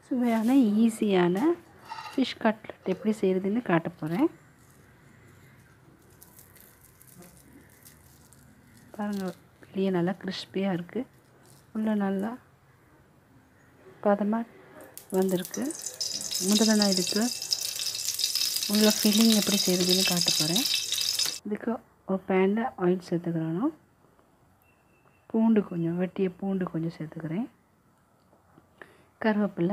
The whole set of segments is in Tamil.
சுவையான ஈஸியான ஃபிஷ் கட்லட் எப்படி செய்கிறதுன்னு காட்ட போகிறேன் பாருங்கள் வெளியே நல்லா கிறிஸ்பியாக இருக்குது உள்ளே நல்லா பதமாக வந்திருக்கு முதல்ல நான் இதுக்கு உள்ள ஃபில்லிங் எப்படி செய்கிறதுன்னு காட்ட போகிறேன் இதுக்கு ஒரு பேனில் ஆயில் சேர்த்துக்கிறணும் பூண்டு கொஞ்சம் வெட்டிய பூண்டு கொஞ்சம் சேர்த்துக்கிறேன் கருவேப்பிலை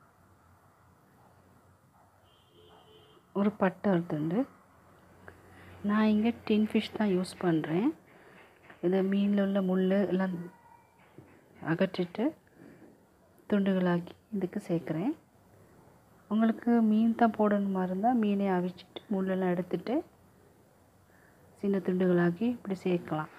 ஒரு பட்டை ஒரு துண்டு நான் இங்கே டின் ஃபிஷ் தான் யூஸ் பண்ணுறேன் இது மீனில் உள்ள முள் எல்லாம் அகற்றிட்டு துண்டுகளாக்கி இதுக்கு சேர்க்குறேன் உங்களுக்கு மீன் தான் போடணுமா இருந்தால் மீனை அவிச்சிட்டு முள்ளெல்லாம் எடுத்துட்டு சின்ன துண்டுகளாக்கி இப்படி சேர்க்கலாம்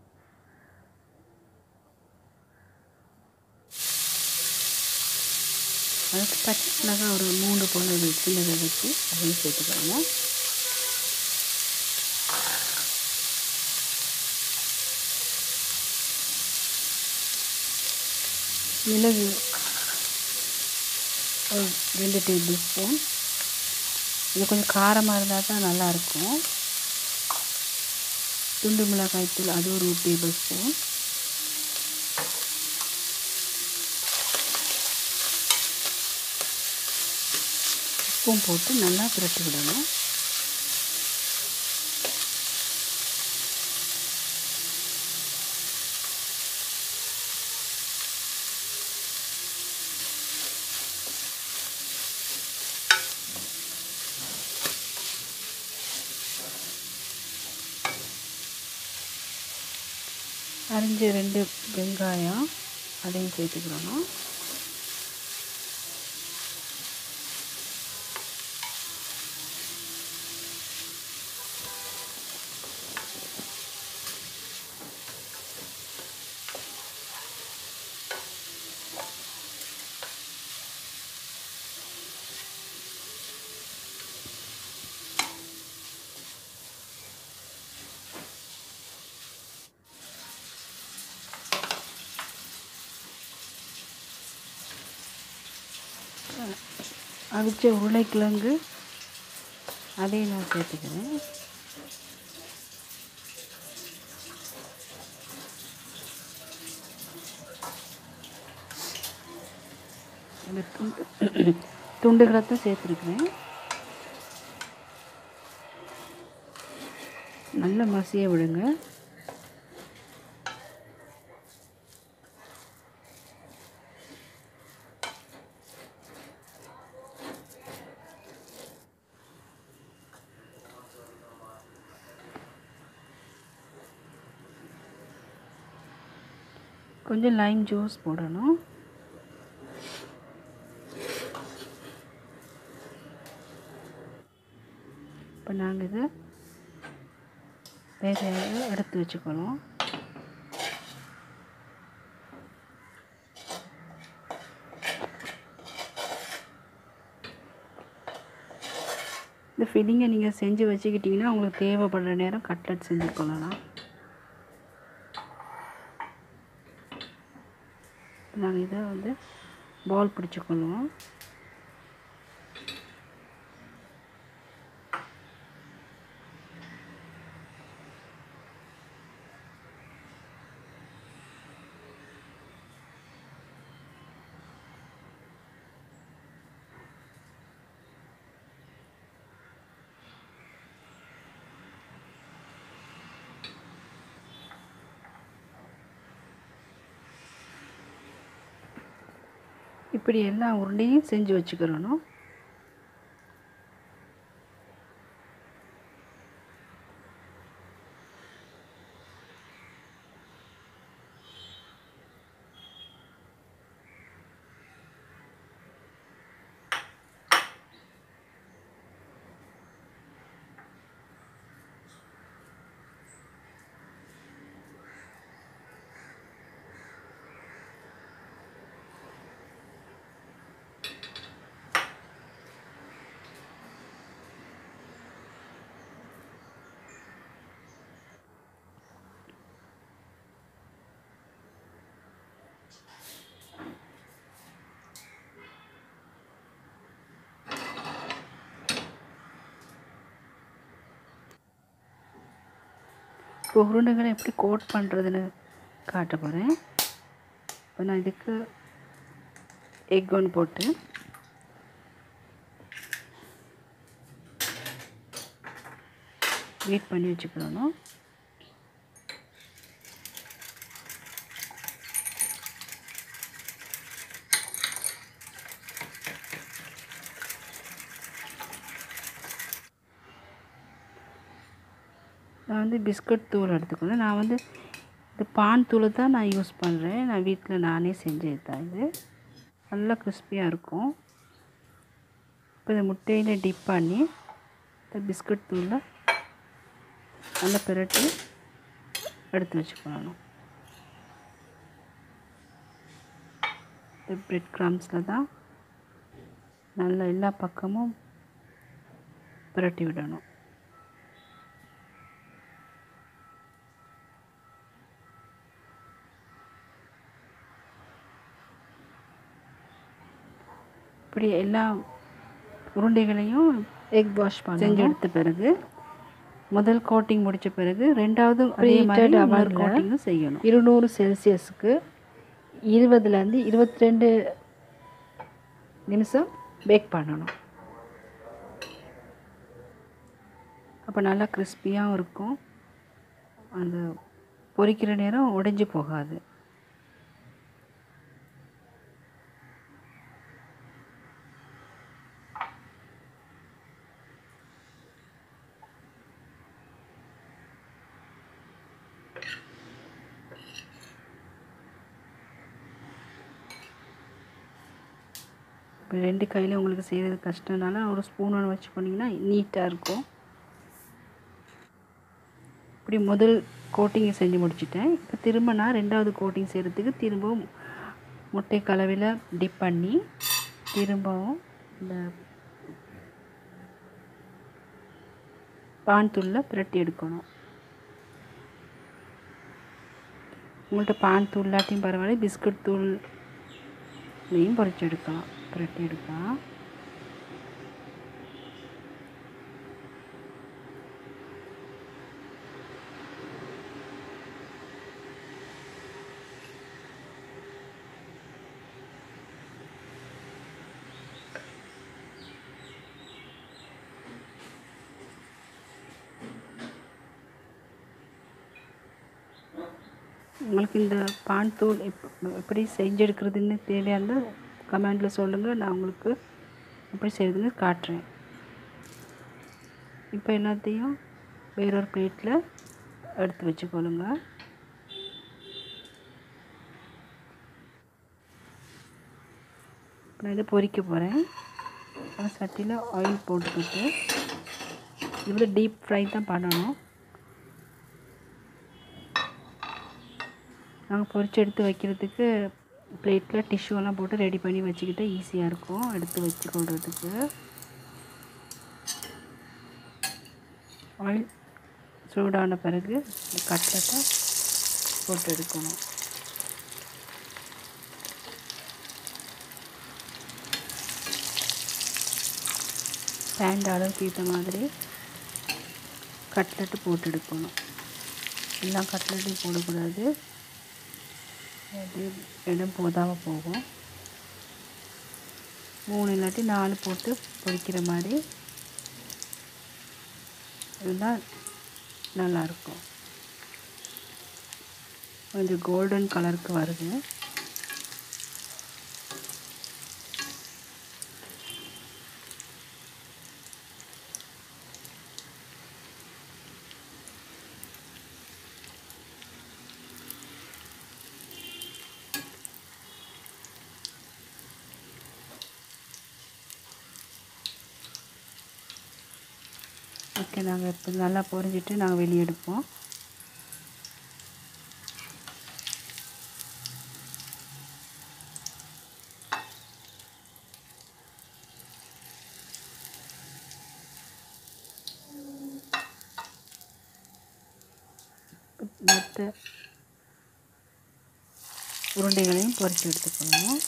அதுக்கு பச்சை மிளகாய் ஒரு மூணு போல் சின்னதை வச்சு அதையும் சேர்த்துக்கோங்க மிளகு ஒரு ரெண்டு டேபிள் ஸ்பூன் இது கொஞ்சம் காரமாக இருந்தால் தான் நல்லாயிருக்கும் துண்டு மிளகாய் தூள் அது ஒரு டேபிள் ஸ்பூன் உப்பும் போட்டு நல்லா புரட்டி விடணும் அரிஞ்ச ரெண்டு வெங்காயம் அதையும் சேர்த்துக்கிறணும் அவிச்ச உருளைக்கிழங்கு அதையும் நான் சேர்த்துக்கிறேன் இந்த துண்டு துண்டுகளை தான் சேர்த்துருக்குறேன் நல்ல மசிய விடுங்க கொஞ்சம் லைம் ஜூஸ் போடணும் இப்போ நாங்கள் இதை வேக எடுத்து வச்சுக்கணும் இந்த ஃபில்லிங்கை நீங்கள் செஞ்சு வச்சுக்கிட்டிங்கன்னா உங்களுக்கு தேவைப்படுற நேரம் கட்லட் செஞ்சு கொள்ளலாம் நாங்கள் இதை வந்து பால் பிடிச்சிக்கொள்வோம் இப்படி எல்லா உருண்டையும் செஞ்சு வச்சுக்கிறணும் இப்போ உருண்டைகளை எப்படி கோட் பண்ணுறதுன்னு காட்ட போகிறேன் இப்போ நான் இதுக்கு எக் ஒன்று போட்டு வெயிட் பண்ணி வச்சுக்கிறணும் நான் வந்து பிஸ்கட் தூள் எடுத்துக்கணும் நான் வந்து இந்த பான் தூளை தான் நான் யூஸ் பண்ணுறேன் நான் வீட்டில் நானே செஞ்சது தான் இது நல்லா கிறிஸ்பியாக இருக்கும் இப்போ இந்த முட்டையில் டிப் பண்ணி இந்த பிஸ்கட் தூளை நல்லா பிரட்டி எடுத்து வச்சுக்கணும் இந்த பிரெட் க்ரம்ஸில் தான் நல்லா எல்லா பக்கமும் பிரட்டி விடணும் இப்படி எல்லா உருண்டைகளையும் எக் வாஷ் செஞ்சு பண்ணி எடுத்த பிறகு முதல் கோட்டிங் முடித்த பிறகு ரெண்டாவது அதே Preheated மாதிரி இன்னொரு oven-ல கோட்டிங்கும் செய்யணும் இருநூறு செல்சியஸுக்கு இருபதுலேருந்து இருபத்தி ரெண்டு நிமிஷம் பேக் பண்ணணும் அப்போ நல்லா கிறிஸ்பியாகவும் இருக்கும் அந்த பொரிக்கிற நேரம் உடைஞ்சு போகாது இப்போ ரெண்டு கையில் உங்களுக்கு செய்கிறது கஷ்டம்னால ஒரு ஸ்பூன் ஒன்று வச்சு பண்ணிங்கன்னா நீட்டாக இருக்கும் இப்படி முதல் கோட்டிங்கை செஞ்சு முடிச்சிட்டேன் இப்போ திரும்ப நான் ரெண்டாவது கோட்டிங் செய்கிறதுக்கு திரும்பவும் முட்டை கலவையில் டிப் பண்ணி திரும்பவும் இந்த பான் தூளில் பிரட்டி எடுக்கணும் உங்கள்கிட்ட பான் தூள் இல்லாட்டியும் பரவாயில்ல பிஸ்கட் தூள்லையும் பொரிச்சு எடுக்கலாம் பிரட்டி எடுக்கலாம் உங்களுக்கு இந்த பான் தூள் எப் எப்படி செஞ்செடுக்கிறதுன்னு தேவையான கமெண்டில் சொல்லுங்கள் நான் உங்களுக்கு எப்படி செய்கிறதுன்னு காட்டுறேன் இப்போ எல்லாத்தையும் வேறொரு பிளேட்டில் எடுத்து வச்சுக்கொள்ளுங்க நான் இதை பொரிக்க போகிறேன் சட்டியில் ஆயில் போட்டுக்கிட்டு இது வந்து டீப் ஃப்ரை தான் பண்ணணும் நாங்கள் பொரிச்சு எடுத்து வைக்கிறதுக்கு பிளேட்டில் டிஷ்யூலாம் போட்டு ரெடி பண்ணி வச்சுக்கிட்டு ஈஸியாக இருக்கும் எடுத்து வச்சு கொள்றதுக்கு ஆயில் சூடான பிறகு இந்த கட்லெட்டை போட்டு எடுக்கணும் பேண்ட் அளவுக்கு ஏற்ற மாதிரி கட்லெட்டு போட்டு எடுக்கணும் எல்லா கட்லெட்டையும் போடக்கூடாது அது இடம் போதாமல் போகும் மூணு இல்லாட்டி நாலு போட்டு பொரிக்கிற மாதிரி இருந்தால் நல்லாயிருக்கும் கொஞ்சம் கோல்டன் கலருக்கு வருது ஓகே நாங்கள் இப்போ நல்லா பொரிஞ்சிட்டு நாங்கள் வெளியே எடுப்போம் மற்ற உருண்டைகளையும் பொரிச்சு எடுத்துக்கணும்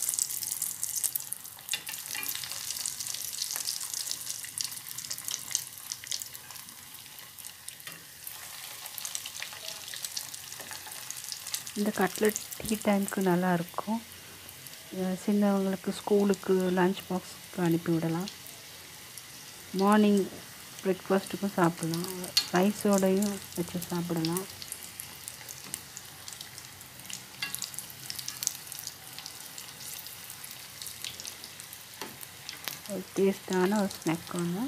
இந்த கட்லட் டீ டைமுக்கு நல்லாயிருக்கும் சின்னவங்களுக்கு ஸ்கூலுக்கு லஞ்ச் பாக்ஸுக்கு அனுப்பி விடலாம் மார்னிங் பிரேக்ஃபாஸ்ட்டுக்கும் சாப்பிட்லாம் ரைஸோடையும் வச்சு சாப்பிடலாம் ஒரு டேஸ்டான ஒரு ஸ்நாக் ஒன்று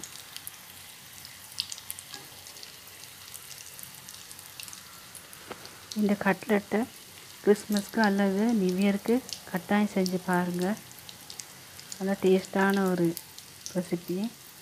இந்த கட்லெட்டை கிறிஸ்மஸ்க்கு அல்லது நியூ இயருக்கு கட்டாயம் செஞ்சு பாருங்கள் நல்லா டேஸ்டான ஒரு ரெசிபி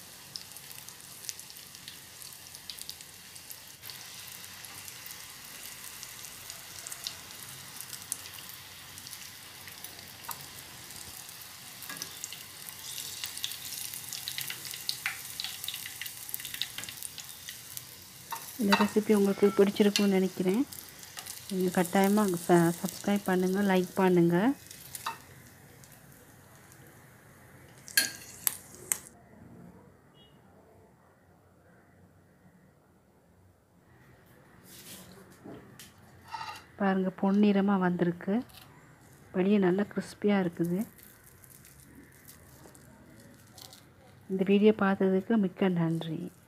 இந்த ரெசிபி உங்களுக்கு பிடிச்சிருக்கும்னு நினைக்கிறேன் நீங்கள் கட்டாயமாக ச சப்ஸ்கிரைப் பண்ணுங்கள் லைக் பண்ணுங்கள் பாருங்கள் பொன்னிறமாக வந்திருக்கு வெளியே நல்லா கிறிஸ்பியாக இருக்குது இந்த வீடியோ பார்த்ததுக்கு மிக்க நன்றி